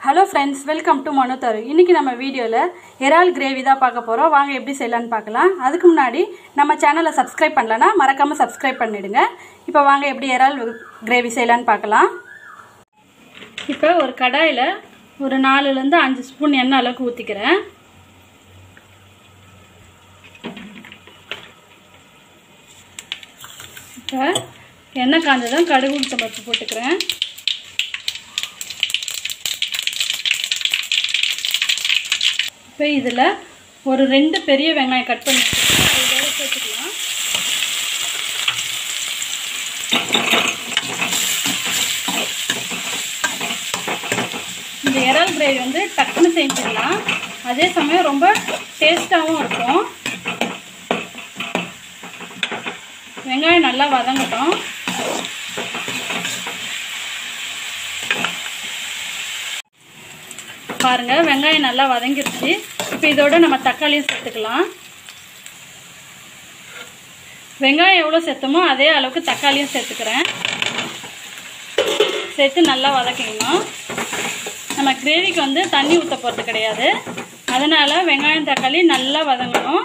hello friends welcome to மனோதரு இன்றைக்கி நம்ம வீடியோவில் இறால் கிரேவி தான் பார்க்க போகிறோம் வாங்க எப்படி செய்யலான்னு பார்க்கலாம் அதுக்கு முன்னாடி நம்ம சேனலை சப்ஸ்கிரைப் பண்ணலன்னா மறக்காமல் சப்ஸ்கிரைப் பண்ணிடுங்க இப்போ வாங்க எப்படி இறால் கிரேவி செய்யலான்னு பார்க்கலாம் இப்போ ஒரு கடாயில் ஒரு நாலுலேருந்து அஞ்சு ஸ்பூன் எண்ணெய் அளவுக்கு ஊற்றிக்கிறேன் இப்போ எண்ணெய் காஞ்சதும் கடுகு உளுத்தம் பருப்பு போட்டுக்கிறேன் இப்போ இதில் ஒரு ரெண்டு பெரிய வெங்காயம் கட் பண்ணி இதோட சேர்த்துக்கலாம் இந்த இறால் கிரேவி வந்து டக்குன்னு செஞ்சிடலாம் அதே சமயம் ரொம்ப டேஸ்ட்டாகவும் இருக்கும் வெங்காயம் நல்லா வதங்கட்டும் பாருங்கள் வெங்காயம் நல்லா வதங்கிருச்சு இப்போ இதோட நம்ம தக்காளியும் சேர்த்துக்கலாம் வெங்காயம் எவ்வளோ சேர்த்தோமோ அதே அளவுக்கு தக்காளியும் சேர்த்துக்கிறேன் சேர்த்து நல்லா வதக்கிக்கணும் நம்ம கிரேவிக்கு வந்து தண்ணி ஊற்ற போகிறது கிடையாது அதனால் வெங்காயம் தக்காளி நல்லா வதங்கணும்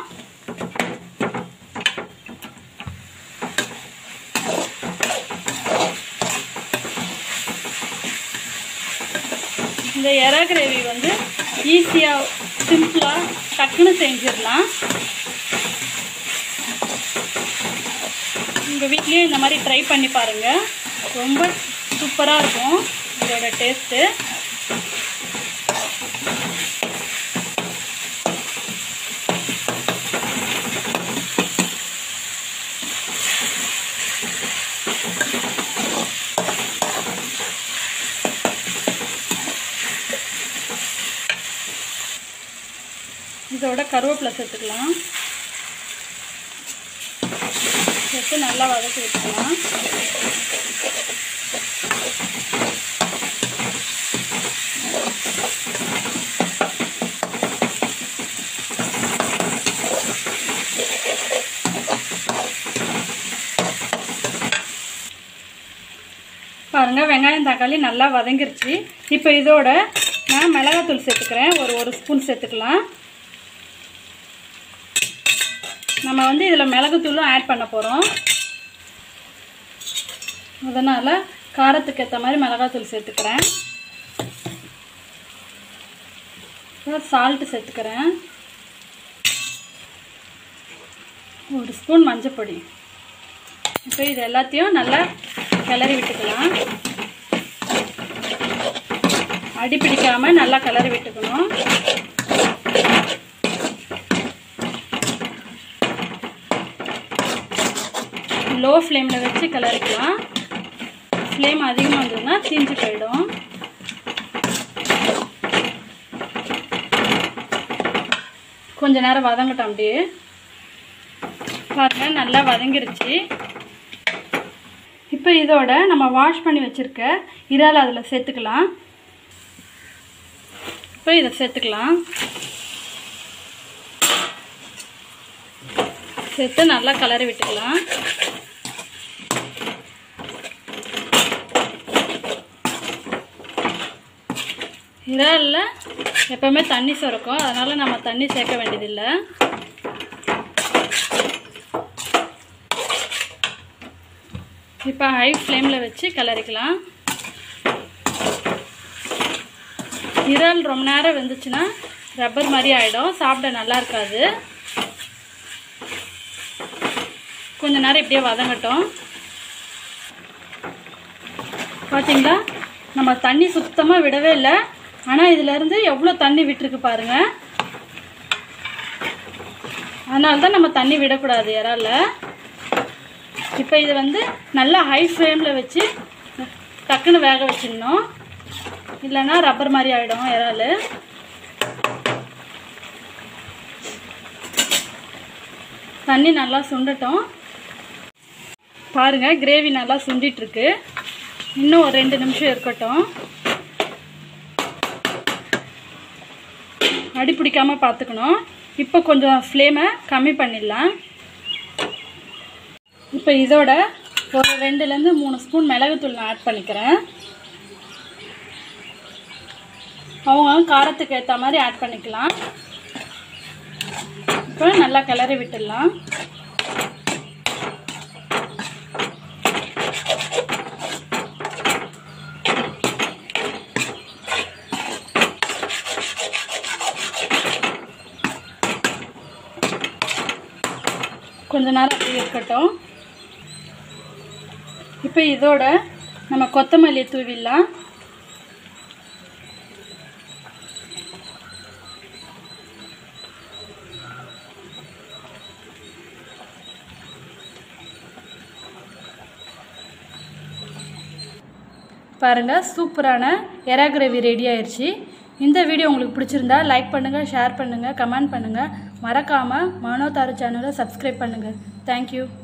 இந்த எறா கிரேவி வந்து ஈஸியாக சிம்பிளாக டக்குன்னு செஞ்சிடலாம் உங்கள் வீட்லேயும் இந்த மாதிரி ட்ரை பண்ணி பாருங்கள் ரொம்ப சூப்பராக இருக்கும் இதோட டேஸ்ட்டு இதோட கருவேப்பிலை சேர்த்துக்கலாம் சேர்த்து நல்லா வதக்கி விட்டுக்கலாம் பாருங்கள் வெங்காயம் தக்காளி நல்லா வதங்கிருச்சு இப்போ இதோட நான் மிளகாத்தூள் சேர்த்துக்கிறேன் ஒரு ஒரு ஸ்பூன் சேர்த்துக்கலாம் நம்ம வந்து இதில் மிளகுத்தூளும் ஆட் பண்ண போகிறோம் அதனால் காரத்துக்கு ஏற்ற மாதிரி மிளகாத்தூள் சேர்த்துக்கிறேன் சால்ட்டு சேர்த்துக்கிறேன் ஒரு ஸ்பூன் மஞ்சள் பொடி இப்போ இது எல்லாத்தையும் நல்லா கிளறி விட்டுக்கலாம் அடி பிடிக்காமல் நல்லா கிளறி விட்டுக்கணும் லோ ஃப்ளேமில் வச்சு கிளறிக்கலாம் ஃப்ளேம் அதிகமாக இருந்ததுன்னா தீஞ்சு போயிடும் கொஞ்ச நேரம் வதங்கட்டும் அப்படியே பாருங்க நல்லா வதங்கிருச்சு இப்போ இதோட நம்ம வாஷ் பண்ணி வச்சுருக்க இறால் அதில் சேர்த்துக்கலாம் இப்போ இதை சேர்த்துக்கலாம் சேர்த்து நல்லா கலரி விட்டுக்கலாம் இறாலில் எப்போவுமே தண்ணி சுரக்கும் அதனால் நம்ம தண்ணி சேர்க்க வேண்டியதில்லை இப்போ ஹை ஃப்ளேமில் வச்சு கிளறிக்கலாம் இறால் ரொம்ப நேரம் வெந்துச்சுன்னா ரப்பர் மாதிரி ஆகிடும் சாப்பிட நல்லா இருக்காது கொஞ்ச நேரம் இப்படியே வதங்கட்டும் பார்த்தீங்களா நம்ம தண்ணி சுத்தமாக விடவே இல்லை ஆனால் இதிலேருந்து எவ்வளோ தண்ணி விட்டுருக்கு பாருங்க அதனால தான் நம்ம தண்ணி விடக்கூடாது இறால இப்போ இது வந்து நல்லா ஹை ஃப்ளேமில் வச்சு டக்குன்னு வேக வச்சிடணும் இல்லைன்னா ரப்பர் மாதிரி ஆகிடும் இறால் தண்ணி நல்லா சுண்டட்டும் பாருங்கள் கிரேவி நல்லா சுண்டிகிட்ருக்கு இன்னும் ஒரு ரெண்டு நிமிஷம் இருக்கட்டும் அடி பிடிக்காமல் பார்த்துக்கணும் இப்போ கொஞ்சம் ஃப்ளேமை கம்மி பண்ணிடலாம் இப்போ இதோட ஒரு ரெண்டுலேருந்து மூணு ஸ்பூன் மிளகுத்தூள் நான் ஆட் பண்ணிக்கிறேன் அவங்க காரத்துக்கு ஏற்ற மாதிரி ஆட் பண்ணிக்கலாம் இப்போ நல்லா கிளறி விட்டுடலாம் கொஞ்ச நேரம் அப்படியே இருக்கட்டும் இப்போ இதோட நம்ம கொத்தமல்லி தூவிடலாம் பாருங்கள் சூப்பரான எறா கிரேவி ரெடி ஆயிடுச்சு இந்த வீடியோ உங்களுக்கு பிடிச்சிருந்தா லைக் பண்ணுங்கள் ஷேர் பண்ணுங்கள் கமெண்ட் பண்ணுங்கள் மறக்காமல் மனோ தாரு சேனலை சப்ஸ்கிரைப் பண்ணுங்கள் தேங்க்யூ